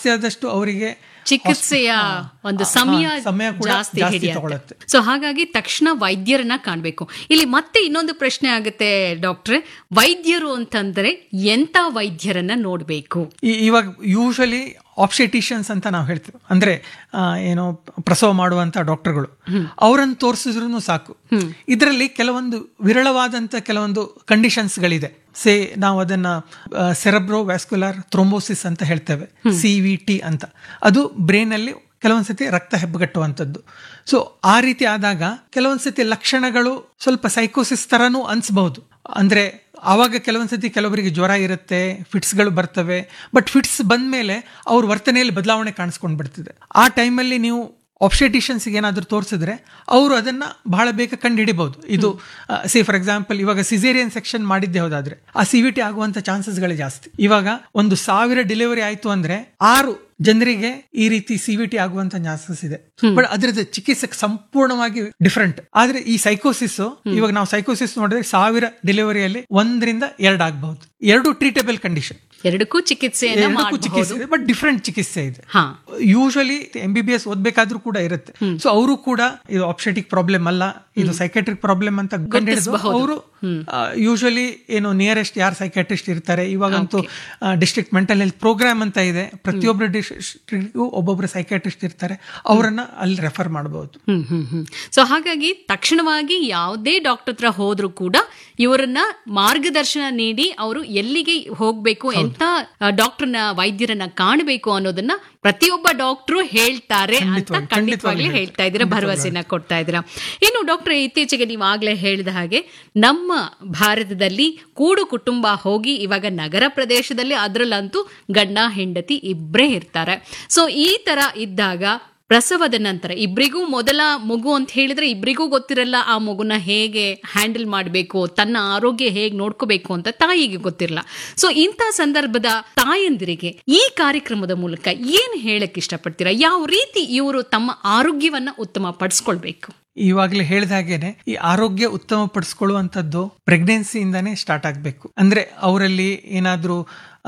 ಜಾಸ್ತಿ ಆದಷ್ಟು ಅವರಿಗೆ ಚಿಕಿತ್ಸೆಯ ಒಂದು ಸಮಯ ಸಮಯ ಕೂಡ ಜಾಸ್ತಿ ಜಾಸ್ತಿ ಹಿಡಿಯುತ್ತೆ ತಗೊಳುತ್ತೆ. ಸೊ ಹಾಗಾಗಿ ತಕ್ಷಣ ವೈದ್ಯರನ್ನ ಕಾಣ್ಬೇಕು ಇಲ್ಲಿ ಮತ್ತೆ ಇನ್ನೊಂದು ಪ್ರಶ್ನೆ ಆಗುತ್ತೆ ಡಾಕ್ಟ್ರೆ ವೈದ್ಯರು ಅಂತಂದ್ರೆ ಎಂತ ವೈದ್ಯರನ್ನ ನೋಡ್ಬೇಕು ಈ- ಇವಾಗ ಯೂಶಲಿ ಆಪ್ಷೆಟಿಷಿಯನ್ಸ್ ಅಂತ ನಾವು ಹೇಳ್ತೀವಿ ಅಂದ್ರೆ ಆ, ಏನೋ ಪ್ರಸವ ಮಾಡುವಂತ ಡಾಕ್ಟರ್ಗಳು ಅವರನ್ನು ತೋರಿಸಿದ್ರು ಸಾಕು ಇದರಲ್ಲಿ ಕೆಲವೊಂದು ವಿರಳವಾದಂತ ಕೆಲವೊಂದು ಕಂಡೀಷನ್ಸ್ಗಳಿದೆ ಸೇ ನಾವು ಅದನ್ನ ಸೆರೆಬ್ರೋ ವ್ಯಾಸ್ಕ್ಯುಲರ್ ಥ್ರೋಂಬೋಸಿಸ್ ಅಂತ ಹೇಳ್ತೇವೆ ಸಿ ವಿ ಟಿ ಅಂತ ಅದು ಬ್ರೈನ್ ಅಲ್ಲಿ ಕೆಲವೊಂದ್ಸತಿ ರಕ್ತ ಹೆಬ್ಬಗಟ್ಟುವಂಥದ್ದು ಸೊ ಆ ರೀತಿ ಆದಾಗ ಕೆಲವೊಂದ್ಸತಿ ಲಕ್ಷಣಗಳು ಸ್ವಲ್ಪ ಸೈಕೋಸಿಸ್ ತರನೂ ಅನ್ಸ್ಬಹುದು ಅಂದ್ರೆ ಆವಾಗ ಕೆಲವೊಂದ್ಸತಿ ಕೆಲವರಿಗೆ ಜ್ವರ ಇರುತ್ತೆ ಫಿಟ್ಸ್ಗಳು ಬರ್ತವೆ ಬಟ್ ಫಿಟ್ಸ್ ಬಂದ್ಮೇಲೆ ಅವ್ರ ವರ್ತನೆಯಲ್ಲಿ ಬದಲಾವಣೆ ಕಾಣಿಸ್ಕೊಂಡು ಬಿಡ್ತಿದೆ ಆ ಟೈಮಲ್ಲಿ ನೀವು ಆಪ್ಷೆಟಿಷನ್ಸ್ಗೆ ಏನಾದರೂ ತೋರಿಸಿದ್ರೆ ಅವರು ಅದನ್ನ ಬಹಳ ಬೇಗ ಕಂಡು ಹಿಡಿಬಹುದು ಇದು ಸಿ ಫಾರ್ ಎಕ್ಸಾಂಪಲ್ ಇವಾಗ ಸಿಸೇರಿಯನ್ ಸೆಕ್ಷನ್ ಮಾಡಿದ್ದೆ ಹೋದಾದ್ರೆ ಆ ಸಿ ವಿ ಟಿ ಆಗುವಂತ ಚಾನ್ಸಸ್ಗಳೇ ಜಾಸ್ತಿ ಇವಾಗ ಒಂದು ಸಾವಿರ ಡೆಲಿವರಿ ಆಯ್ತು ಅಂದ್ರೆ ಆರು ಜನರಿಗೆ ಈ ರೀತಿ ಸಿ ವಿ ಟಿ ಆಗುವಂತ ಚಾನ್ಸಸ್ ಇದೆ ಬಟ್ ಅದ್ರದ್ದು ಚಿಕಿತ್ಸೆ ಸಂಪೂರ್ಣವಾಗಿ ಡಿಫ್ರೆಂಟ್ ಆದ್ರೆ ಈ ಸೈಕೋಸಿಸ್ ಇವಾಗ ನಾವು ಸೈಕೋಸಿಸ್ ನೋಡಿದ್ರೆ ಸಾವಿರ ಡೆಲಿವರಿಯಲ್ಲಿ ಒಂದರಿಂದ ಎರಡು ಆಗಬಹುದು ಎರಡು ಟ್ರೀಟೇಬಲ್ ಕಂಡೀಷನ್ ಎರಡಕ್ಕೂ ಚಿಕಿತ್ಸೆಯನ್ನ ಎರಡಕ್ಕೂ ಮಾಡಬಹುದು ಚಿಕಿತ್ಸೆ ಇದೆ ಬಟ್ ಡಿಫ್ರೆಂಟ್ ಚಿಕಿತ್ಸೆ ಇದೆ ಹಾ usually M B B S ಓದ್ಬೇಕಾದ್ರೂ ಕೂಡ ಇರುತ್ತೆ ಸೊ ಅವರು ಕೂಡ ಇದು ಆಪ್ಷೆಟಿಕ್ ಪ್ರಾಬ್ಲಮ್ ಅಲ್ಲ ಇದು ಸೈಕೆಟ್ರಿಕ್ ಪ್ರಾಬ್ಲಮ್ ಅಂತ ಕಂಡಿಡಿದು ಅವರು ಯೂಶಲಿ ಏನು ನಿಯರೆಸ್ಟ್ ಯಾರು ಸೈಕೆಟ್ರಿಸ್ಟ್ ಇರ್ತಾರೆ ಇವಾಗಂತೂ ಡಿಸ್ಟ್ರಿಕ್ಟ್ ಮೆಂಟಲ್ ಹೆಲ್ತ್ ಪ್ರೋಗ್ರಾಮ್ ಅಂತ ಇದೆ ಪ್ರತಿಯೊಬ್ಬರು ಡಿಸ್ಟ್ರಿಕ್ಟ್ಗೂ ಒಬ್ಬೊಬ್ರು ಸೈಕೆಟ್ರಿಸ್ಟ್ ಇರ್ತಾರೆ ಅವರನ್ನ ಅಲ್ಲಿ ರೆಫರ್ ಮಾಡಬಹುದು ಹ್ಮ್ ಹ್ಮ್ ಹ್ಮ್ ಸೊ ಹಾಗಾಗಿ ತಕ್ಷಣವಾಗಿ ಯಾವುದೇ ಡಾಕ್ಟರ್ ಹತ್ರ ಹೋದ್ರೂ ಕೂಡ ಇವರನ್ನ ಮಾರ್ಗದರ್ಶನ ನೀಡಿ ಅವರು ಎಲ್ಲಿಗೆ ಹೋಗ್ಬೇಕು ಎಂತ ಡಾಕ್ಟರ್ನ ವೈದ್ಯರನ್ನ ಕಾಣಬೇಕು ಅನ್ನೋದನ್ನ ಪ್ರತಿಯೊಬ್ಬ ಡಾಕ್ಟ್ರು ಹೇಳ್ತಾರೆ ಅಂತ ಖಂಡಿತವಾಗ್ಲೂ ಹೇಳ್ತಾ ಇದ್ದೀರಾ ಭರವಸೆನ ಕೊಡ್ತಾ ಇದ್ದೀರಾ ಇನ್ನು ಡಾಕ್ಟರ್ ಇತ್ತೀಚೆಗೆ ನೀವು ಆಗ್ಲೇ ಹೇಳಿದ ಹಾಗೆ ನಮ್ಮ ಭಾರತದಲ್ಲಿ ಕೂಡು ಕುಟುಂಬ ಹೋಗಿ ಇವಾಗ ನಗರ ಪ್ರದೇಶದಲ್ಲಿ ಅದರಲ್ಲಂತೂ ಗಂಡ ಹೆಂಡತಿ ಇಬ್ಬರೇ ಇರ್ತಾರೆ ಸೊ ಈ ತರ ಇದ್ದಾಗ ಪ್ರಸವದ ನಂತರ ಇಬ್ರಿಗೂ ಮೊದಲ ಮಗು ಅಂತ ಹೇಳಿದ್ರೆ ಇಬ್ರಿಗೂ ಗೊತ್ತಿರಲ್ಲ ಆ ಮಗುನ ಹೇಗೆ ಹ್ಯಾಂಡಲ್ ಮಾಡಬೇಕು ತನ್ನ ಆರೋಗ್ಯ ಹೇಗೆ ನೋಡ್ಕೋಬೇಕು ಅಂತ ತಾಯಿಗೆ ಗೊತ್ತಿರಲ್ಲ ಸೊ ಇಂಥ ಸಂದರ್ಭದ ತಾಯಂದಿರಿಗೆ ಈ ಕಾರ್ಯಕ್ರಮದ ಮೂಲಕ ಏನ್ ಹೇಳಕ್ ಇಷ್ಟಪಡ್ತೀರಾ ಯಾವ ರೀತಿ ಇವರು ತಮ್ಮ ಆರೋಗ್ಯವನ್ನ ಉತ್ತಮ ಪಡಿಸ್ಕೊಳ್ಬೇಕು ಇವಾಗಲೇ ಹೇಳಿದ ಹಾಗೇನೆ ಈ ಆರೋಗ್ಯ ಉತ್ತಮ ಪಡಿಸ್ಕೊಳ್ಳುವಂಥದ್ದು ಪ್ರೆಗ್ನೆನ್ಸಿಯಿಂದಾನೇ ಸ್ಟಾರ್ಟ್ ಆಗಬೇಕು ಅಂದ್ರೆ ಅವರಲ್ಲಿ ಏನಾದರೂ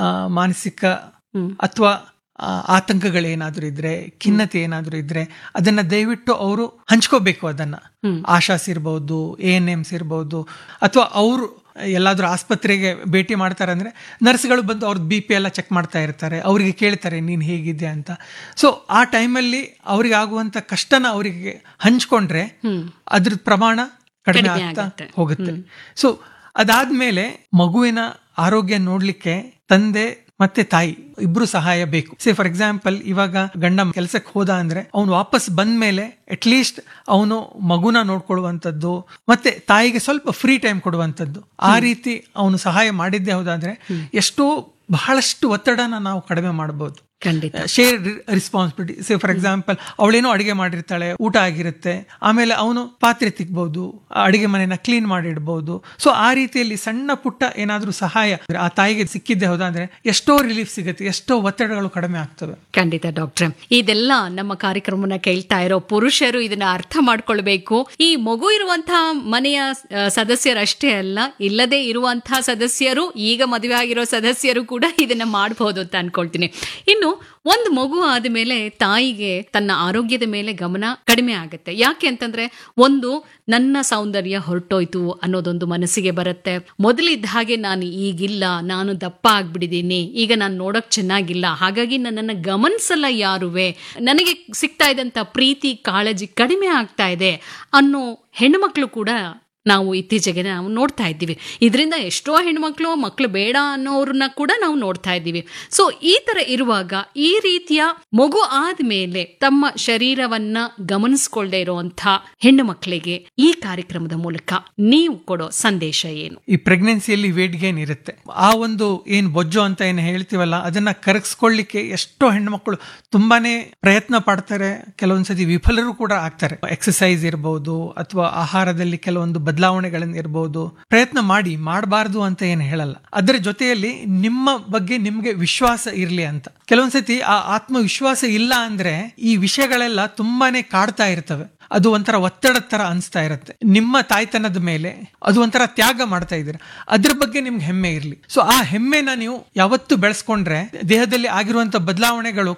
ಮಾನಸಿಕ ಅಥವಾ ಆತಂಕಗಳೇನಾದ್ರೂ ಇದ್ರೆ ಖಿನ್ನತೆ ಏನಾದ್ರೂ ಇದ್ರೆ ಅದನ್ನ ದಯವಿಟ್ಟು ಅವರು ಹಂಚ್ಕೋಬೇಕು ಅದನ್ನ ಆಶಾಸ್ ಇರ್ಬೋದು ಎ ಎನ್ ಎಮ್ಸ್ ಇರ್ಬೋದು ಅಥವಾ ಅವರು ಎಲ್ಲಾದ್ರೂ ಆಸ್ಪತ್ರೆಗೆ ಭೇಟಿ ಮಾಡ್ತಾರೆ ಅಂದ್ರೆ ನರ್ಸ್ಗಳು ಬಂದು ಅವ್ರದ್ದು ಬಿ ಪಿ ಎಲ್ಲ ಚೆಕ್ ಮಾಡ್ತಾ ಇರ್ತಾರೆ ಅವರಿಗೆ ಕೇಳ್ತಾರೆ ನೀನು ಹೇಗಿದೆ ಅಂತ ಸೊ ಆ ಟೈಮಲ್ಲಿ ಅವ್ರಿಗೆ ಆಗುವಂತ ಕಷ್ಟನ ಅವರಿಗೆ ಹಂಚ್ಕೊಂಡ್ರೆ ಅದ್ರ ಪ್ರಮಾಣ ಕಡಿಮೆ ಕಡಿಮೆ ಆಗ್ತಾ ಆಗುತ್ತೆ. ಹೋಗುತ್ತೆ ಸೊ ಅದಾದ್ಮೇಲೆ ಮಗುವಿನ ಆರೋಗ್ಯ ನೋಡ್ಲಿಕ್ಕೆ ತಂದೆ ಮತ್ತೆ ತಾಯಿ ಇಬ್ರು ಸಹಾಯ ಬೇಕು ಸೇ ಫಾರ್ ಎಕ್ಸಾಂಪಲ್ ಇವಾಗ ಗಂಡ ಕೆಲ್ಸಕ್ಕೆ ಹೋದ ಅಂದ್ರೆ ಅವನು ವಾಪಸ್ ಬಂದ್ಮೇಲೆ ಅಟ್ ಲೀಸ್ಟ್ ಅವನು ಮಗುನ ನೋಡ್ಕೊಳ್ಳುವಂಥದ್ದು ಮತ್ತೆ ತಾಯಿಗೆ ಸ್ವಲ್ಪ ಫ್ರೀ ಟೈಮ್ ಕೊಡುವಂಥದ್ದು ಆ ರೀತಿ ಅವನು ಸಹಾಯ ಮಾಡಿದ್ದೇ ಹೌದಾದ್ರೆ ಎಷ್ಟೋ ಬಹಳಷ್ಟು ಒತ್ತಡನ ನಾವು ಕಡಿಮೆ ಮಾಡಬಹುದು ಖಂಡಿತ share responsibility say for example ಅವಳೇನೋ ಅಡಿಗೆ ಮಾಡಿರ್ತಾಳೆ ಊಟ ಆಗಿರುತ್ತೆ ಆಮೇಲೆ ಅವನು ಪಾತ್ರೆ ತಿಕ್ಬಹುದು ಅಡಿಗೆ ಮನೆನ ಕ್ಲೀನ್ ಮಾಡಿಡ್ಬೋದು ಸೊ ಆ ರೀತಿಯಲ್ಲಿ ಸಣ್ಣ ಪುಟ್ಟ ಏನಾದ್ರೂ ಸಹಾಯ ಆ ತಾಯಿಗೆ ಸಿಕ್ಕಿದ್ದೆ ಹೌದಾದ್ರೆ ಎಷ್ಟೋ ರಿಲೀಫ್ ಸಿಗುತ್ತೆ ಎಷ್ಟೋ ಒತ್ತಡಗಳು ಕಡಿಮೆ ಆಗ್ತವೆ ಖಂಡಿತ ಡಾಕ್ಟ್ರೆ ಇದೆಲ್ಲ ನಮ್ಮ ಕಾರ್ಯಕ್ರಮನ ಕೇಳ್ತಾ ಇರೋ ಪುರುಷರು ಇದನ್ನ ಅರ್ಥ ಮಾಡ್ಕೊಳ್ಬೇಕು ಈ ಮಗು ಇರುವಂತಹ ಮನೆಯ ಆ, ಸದಸ್ಯರಷ್ಟೇ ಅಲ್ಲ ಇಲ್ಲದೆ ಇರುವಂತಹ ಸದಸ್ಯರು ಈಗ ಮದುವೆ ಆಗಿರೋ ಸದಸ್ಯರು ಕೂಡ ಇದನ್ನ ಮಾಡಬಹುದು ಅಂತ ಅನ್ಕೊಳ್ತೀನಿ ಇನ್ನು ಒಂದು ಮಗು ಆದ್ಮೇಲೆ ತಾಯಿಗೆ ತನ್ನ ಆರೋಗ್ಯದ ಮೇಲೆ ಗಮನ ಕಡಿಮೆ ಆಗುತ್ತೆ ಯಾಕೆ ಅಂತಂದ್ರೆ ಒಂದು ನನ್ನ ಸೌಂದರ್ಯ ಹೊರಟೋಯ್ತು ಅನ್ನೋದೊಂದು ಮನಸ್ಸಿಗೆ ಬರುತ್ತೆ ಮೊದಲಿದ್ದ ಹಾಗೆ ನಾನು ಈಗಿಲ್ಲ ನಾನು ದಪ್ಪ ಆಗ್ಬಿಟ್ಟಿದ್ದೀನಿ ಈಗ ನಾನು ನೋಡಕ್ ಚೆನ್ನಾಗಿಲ್ಲ ಹಾಗಾಗಿ ನನ್ನನ್ನು ಗಮನಿಸಲ್ಲ ಯಾರುವೆ ನನಗೆ ಸಿಗ್ತಾ ಇದ್ದಂತ ಪ್ರೀತಿ ಕಾಳಜಿ ಕಡಿಮೆ ಆಗ್ತಾ ಇದೆ ಅನ್ನೋ ಹೆಣ್ಮಕ್ಳು ಕೂಡ ನಾವು ಇತ್ತೀಚೆಗೆ ನಾವು ನೋಡ್ತಾ ಇದ್ದೀವಿ ಇದರಿಂದ ಎಷ್ಟೋ ಹೆಣ್ಮಕ್ಳು ಮಕ್ಕಳು ಬೇಡ ಅನ್ನೋರನ್ನ ಕೂಡ ನಾವು ನೋಡ್ತಾ ಇದ್ದೀವಿ ಸೊ ಈ ತರ ಇರುವಾಗ ಈ ರೀತಿಯ ಮಗು ಆದ್ಮೇಲೆ ತಮ್ಮ ಶರೀರವನ್ನ ಗಮನಿಸ್ಕೊಳ್ದೇ ಇರುವಂತ ಹೆಣ್ಣು ಮಕ್ಕಳಿಗೆ ಈ ಕಾರ್ಯಕ್ರಮದ ಮೂಲಕ ನೀವು ಕೊಡೋ ಸಂದೇಶ ಏನು ಈ ಪ್ರೆಗ್ನೆನ್ಸಿಯಲ್ಲಿ ವೇಟ್ ಗೇನ್ ಇರುತ್ತೆ ಆ ಒಂದು ಏನ್ ಬೊಜ್ಜು ಅಂತ ಏನು ಹೇಳ್ತೀವಲ್ಲ ಅದನ್ನ ಕರಗಿಸ್ಕೊಳ್ಳಿಕ್ಕೆ ಎಷ್ಟೋ ಹೆಣ್ಮಕ್ಳು ತುಂಬಾನೇ ಪ್ರಯತ್ನ ಪಡ್ತಾರೆ ಕೆಲವೊಂದ್ಸತಿ ವಿಫಲರು ಕೂಡ ಆಗ್ತಾರೆ ಎಕ್ಸಸೈಸ್ ಇರಬಹುದು ಅಥವಾ ಆಹಾರದಲ್ಲಿ ಕೆಲವೊಂದು ಬದಲಾವಣೆಗಳನ್ನ ಇರಬಹುದು ಪ್ರಯತ್ನ ಮಾಡಿ ಮಾಡಬಾರ್ದು ಅಂತ ಏನು ಹೇಳಲ್ಲ ಅದರ ಜೊತೆಯಲ್ಲಿ ನಿಮ್ಮ ಬಗ್ಗೆ ನಿಮ್ಗೆ ವಿಶ್ವಾಸ ಇರ್ಲಿ ಅಂತ ಕೆಲವೊಂದ್ಸತಿ ಆ ಆತ್ಮವಿಶ್ವಾಸ ಇಲ್ಲ ಅಂದ್ರೆ ಈ ವಿಷಯಗಳೆಲ್ಲ ತುಂಬಾನೇ ಕಾಡ್ತಾ ಇರ್ತವೆ ಅದು ಒಂಥರ ಒತ್ತಡದ ತರ ಅನಿಸ್ತಾ ಇರುತ್ತೆ ನಿಮ್ಮ ತಾಯ್ತನದ ಮೇಲೆ ಅದು ಒಂಥರ ತ್ಯಾಗ ಮಾಡ್ತಾ ಇದ್ದೀರಾ ಅದ್ರ ಬಗ್ಗೆ ನಿಮ್ಗೆ ಹೆಮ್ಮೆ ಇರಲಿ ಸೊ ಆ ಹೆಮ್ಮೆನ ನೀವು ಯಾವತ್ತು ಬೆಳೆಸ್ಕೊಂಡ್ರೆ ದೇಹದಲ್ಲಿ ಆಗಿರುವಂತ ಬದಲಾವಣೆಗಳು